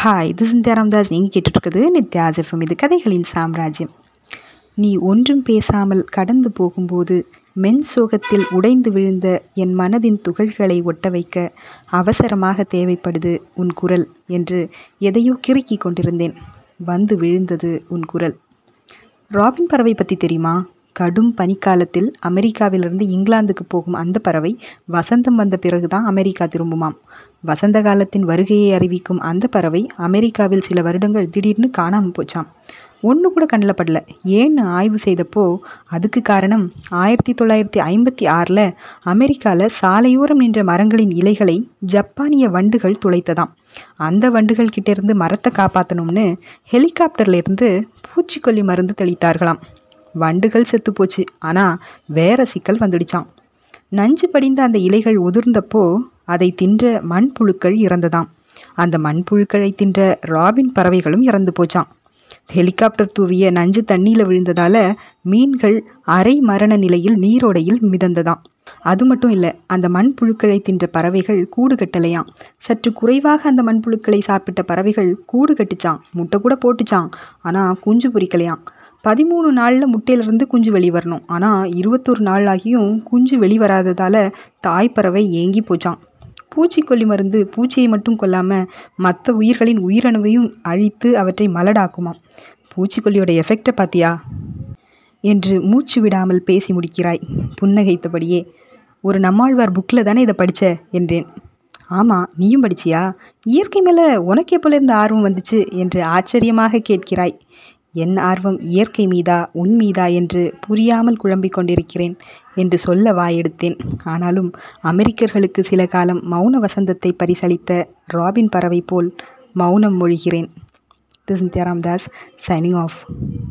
hi இது சிந்தியாராம் தாஸ் நீங்கள் கேட்டுட்ருக்குது Nithya's FM இது கதைகளின் சாம்ராஜ்யம் நீ ஒன்றும் பேசாமல் கடந்து போகும்போது மென் சோகத்தில் உடைந்து விழுந்த என் மனதின் துகள்களை ஒட்ட வைக்க அவசரமாக தேவைப்படுது உன் குரல் என்று எதையோ கிறுக்கி கொண்டிருந்தேன் வந்து விழுந்தது உன் குரல் ராபின் பறவை பற்றி தெரியுமா கடும் பனிக்காலத்தில் அமெரிக்காவிலிருந்து இங்கிலாந்துக்கு போகும் அந்த பறவை வசந்தம் வந்த பிறகுதான் அமெரிக்கா திரும்புமாம் வசந்த காலத்தின் வருகையை அறிவிக்கும் அந்த பறவை அமெரிக்காவில் சில வருடங்கள் திடீர்னு காணாமல் போச்சாம் ஒன்று கூட கண்ணில் படல ஏன்னு ஆய்வு செய்தப்போ அதுக்கு காரணம் ஆயிரத்தி தொள்ளாயிரத்தி ஐம்பத்தி ஆறில் அமெரிக்காவில் சாலையோரம் நின்ற மரங்களின் இலைகளை ஜப்பானிய வண்டுகள் துளைத்ததாம் அந்த வண்டுகள் கிட்டேருந்து மரத்தை காப்பாற்றணும்னு ஹெலிகாப்டர்லேருந்து பூச்சிக்கொல்லி மருந்து தெளித்தார்களாம் வண்டுகள் செத்து போச்சு ஆனால் வேற சிக்கல் வந்துடுச்சான் நஞ்சு படிந்த அந்த இலைகள் உதிர்ந்தப்போ அதை தின்ற மண்புழுக்கள் இறந்ததாம் அந்த மண்புழுக்களை தின்ற ராபின் பறவைகளும் இறந்து போச்சான் ஹெலிகாப்டர் தூவிய நஞ்சு தண்ணியில் விழுந்ததால மீன்கள் அரை மரண நிலையில் நீரோடையில் மிதந்ததாம் அது மட்டும் இல்லை அந்த மண்புழுக்களை தின்ற பறவைகள் கூடு கட்டலையாம் சற்று குறைவாக அந்த மண்புழுக்களை சாப்பிட்ட பறவைகள் கூடு கட்டுச்சான் முட்டை கூட போட்டுச்சான் ஆனால் குஞ்சு பொறிக்கலையாம் பதிமூணு நாளில் முட்டையிலிருந்து குஞ்சு வெளிவரணும் ஆனால் இருபத்தொரு நாள் ஆகியும் குஞ்சு வெளிவராததால் தாய்ப்பறவை ஏங்கி போச்சான் பூச்சிக்கொல்லி மருந்து பூச்சியை மட்டும் கொல்லாமல் மற்ற உயிர்களின் உயிரணுவையும் அழித்து அவற்றை மலடாக்குமாம் பூச்சிக்கொல்லியோட எஃபெக்டை பார்த்தியா என்று மூச்சு விடாமல் பேசி முடிக்கிறாய் புன்னகைத்தபடியே ஒரு நம்மாழ்வார் புக்கில் தானே இதை படித்த என்றேன் ஆமாம் நீயும் படிச்சியா இயற்கை மேலே உனக்கு எப்போலேருந்து ஆர்வம் வந்துச்சு என்று ஆச்சரியமாக கேட்கிறாய் என் ஆர்வம் இயற்கை மீதா உன் மீதா என்று புரியாமல் குழம்பிக் கொண்டிருக்கிறேன் என்று சொல்ல வாயெடுத்தேன் ஆனாலும் அமெரிக்கர்களுக்கு சில காலம் மௌன வசந்தத்தை பரிசளித்த ராபின் பறவை போல் மௌனம் மொழிகிறேன் this Nithyaram Das signing of